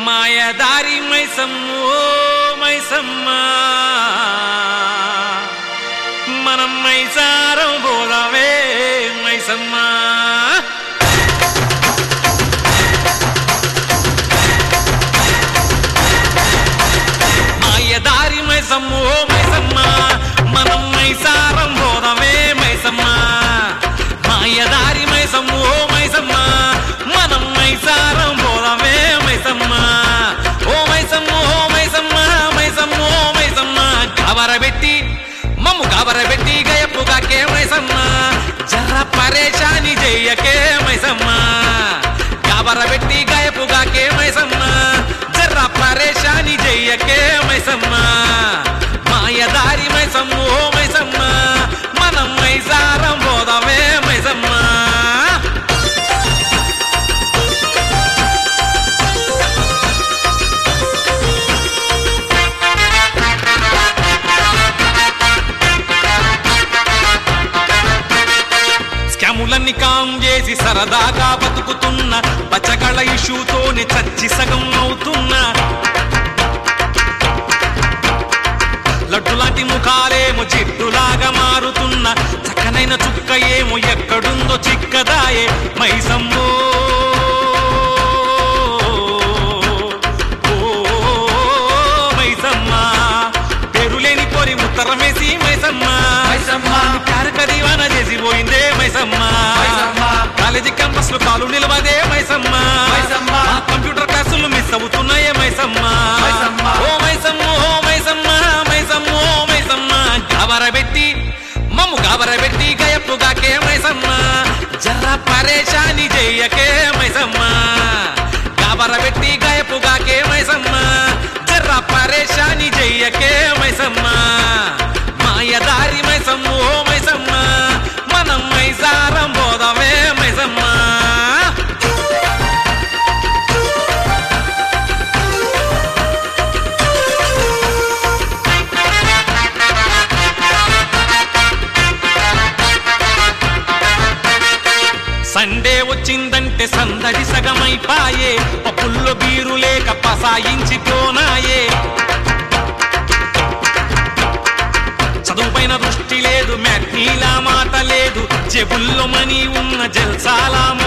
మాయదారి మైసమ్మో మైసమ్మ మనం మైసారం పోదామే మైసమ్మ మాయదారి మైసమ్మో మైసమ్మ మనం మైసారం పోదామే మైసమ్మ మాయదారి మైసమ్మో మైసమ్మ మనం మైసారం పోదామే మైసమ్మ ఓ మైసమ్మ ఓ మైసమ్మ మైసమ్మ ఓ మైసమ్మ కవరబెట్టి మమ్ము కవరబెట్టి గయప్పుగాకే మైసమ్మ జర్ర పరేషాని చెయ్యకే మైసమ్మ కవరబెట్టి గయప్పుగాకే మైసమ్మ జర్ర పరేషాని చెయ్యకే మైసమ్మ మాయదారి మైసమ్మ ఓ మైసమ్మ మనం మైసారం పోదామే మైసమ్మ స్కాములన్నీ కాం చేసి సరదాగా బతుకుతున్న పచ్చగళ ఇష్యూతోనే చచ్చి సగం అవుతున్నా లడ్డు లాంటి ముఖాలేమో జిడ్డులాగా మారుతున్న చక్కనైన చుక్క ఏమో ఎక్కడుందో చిక్కదాయే మైసమ్మో ఓ మైసమ్మ పేరులేని పోరి ముత్తరమేసి మైసమ్మ మైసమ్మ. ప్యారక దీవాన చేసి పోయిందే మైసమ్మ మైసమ్మ. కాలేజీ క్యాంపస్ లో కాలు నిలవదే మైసమ్మ మైసమ్మ. ఆ కంప్యూటర్ క్లాసులు మిస్ అవుతున్నాయే మైసమ్మ మైసమ్మ. ఓ మైసమ్మ ఓ మైసమ్మ మైసమ్మ ఓ మైసమ్మ గాబరబెట్టి మమ్ము గాబరబెట్టి గయప్పుగాకే మైసమ్మ జర్ర పరేషాని చెయ్యకే మైసమ్మ గాబరబెట్టి గయప్పుగాకే మైసమ్మ జర్ర పరేషాని చెయ్యకే మైసమ్మ మాయదారి మైసమ్మ ఓ మైసమ్మ మనం మైసారం పోదామే మైసమ్మ సండే వచ్చిందంటే సందడి సగమైపాయే పప్పుల్లో బీరు లేక పసాయించిపోనాయే చదువుపైన దృష్టి లేదు మ్యాట్నీలా మాట లేదు జేబుల్లో మనీ ఉన్న జల్సాలా